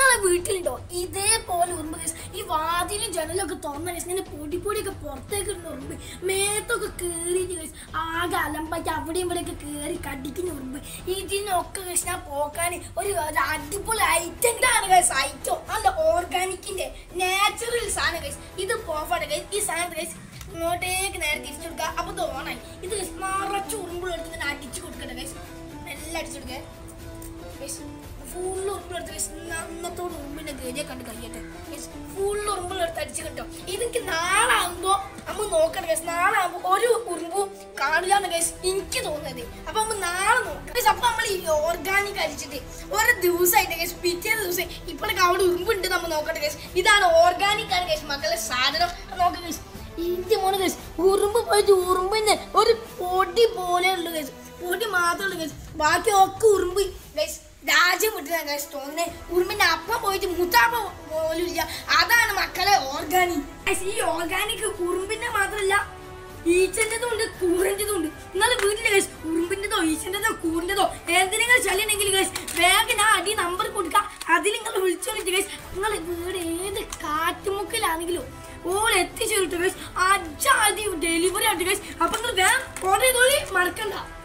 നിങ്ങളെ വീട്ടിലുണ്ടോ ഇതേപോലെ ഉറുമ്പ് guys. ഈ വാതിലും ജനലൊക്കെ തുറന്ന കേസ് ഇങ്ങനെ പൊടി പൊടിയൊക്കെ പുറത്തേക്ക് ഇടുന്ന ഉറുമ്പ് മേത്തൊക്കെ കേറിയിട്ട് കേസ് ആകെ അലമ്പായിട്ട് അവിടെയും ഇവിടെയൊക്കെ കേറി കടിക്കുന്ന ഉറുമ്പ് ഇതിനൊക്കെ കേസ് ഞാൻ പോക്കാൻ ഒരു ഒരു അടിപൊളി ഐറ്റങ്ങളാണ് കേസ് ഐറ്റം നല്ല ഓർഗാനിക്കിന്റെ നാച്ചുറൽ സാധനം കേസ് ഇത് പോഫാണ് കേസ് ഈ സാധനം കേസ് ഇങ്ങോട്ടേക്ക് നേരെ തിരിച്ചു കൊടുക്കുക അപ്പൊ ഇത് ഓണായി ഇത് guys നിറച്ച് ഉറുമ്പുകളെടുത്ത് ഇങ്ങനെ അടിച്ചു കൊടുക്കട്ടെ കേസ് എല്ലാം അടിച്ചു കൊടുക്കേ ഫുള്ള് ഉറുമ്പിലെടുത്ത് guys അന്നത്തോട് ഉറുമ്പിന്റെ ഗതിയെ കണ്ട് കഴിയട്ടെ ഫുള്ള് ഉറുമ്പിലെടുത്ത് അടിച്ചു കിട്ടും ഇതെനിക്ക് നാളെ ആകുമ്പോ നമ്മ നോക്കണം കേസ് നാളെ ആകുമ്പോ ഒരു ഉറുമ്പും കാണില്ല എന്ന് കേസ് എനിക്ക് തോന്നുന്നത് അപ്പൊ നമ്മ നാളെ നോക്കാം Guys, അപ്പൊ നമ്മൾ ഈ ഓർഗാനിക് അടിച്ചിട്ട് ഒരു ദിവസമായിട്ട് കേസ് പിറ്റേ ദിവസം ഇപ്പോഴൊക്കെ അവിടെ ഉറുമ്പുണ്ട് നമ്മൾ നോക്കട്ടെ കേസ് ഇതാണ് ഓർഗാനിക് ആണ് കേസ് മക്കളെ സാധനം നോക്കാം കേസ് ഇന്ത്യ മോനെ കേസ് ഉറുമ്പ് പോയിട്ട് ഉറുമ്പിന്റെ ഒരു പൊടി പോലെ ഉള്ളു കേസ് പൊടി മാത്രമേ ഉള്ളൂ കേസ് ബാക്കി ഒക്കെ ഉറുമ്പ് കേസ് രാജ്യം വിട്ടതാണ് കേസ് തോന്നുന്നത് ഉറുമ്പിന്റെ അപ്പം പോയിട്ട് മുത്താപ്പ പോലും ഇല്ല അതാണ് മക്കളെ ഓർഗാനിക് ഈ ഓർഗാനിക് ഉറുമ്പിന്റെ മാത്രമല്ല ഈച്ചൻ്റെതും ഉണ്ട് കൂറിൻ്റെതും ഉണ്ട് നിങ്ങളെ വീട്ടിലെ കേസ് ഉറുമ്പിൻ്റെതോ ഈച്ചൻ്റെതോ കൂറിൻ്റെതോ എന്തിനെങ്കിലും ശല്യമുണ്ടെങ്കിൽ കേസ് വേഗം ഞാൻ അടി നമ്പർ കൊടുക്കാം അതിൽ നിങ്ങൾ വിളിച്ചോളിട്ട് കേസ് നിങ്ങളെ വീട് ഏത് കാറ്റുമുക്കിലാണെങ്കിലും ഓൾ എത്തിച്ചു കിട്ടും കേസ് അജാതി ഡെലിവറി ആയിട്ട് കേസ് അപ്പൊ നിങ്ങൾ വേഗം ഓർഡർ ചെയ്തോളി മറക്കണ്ട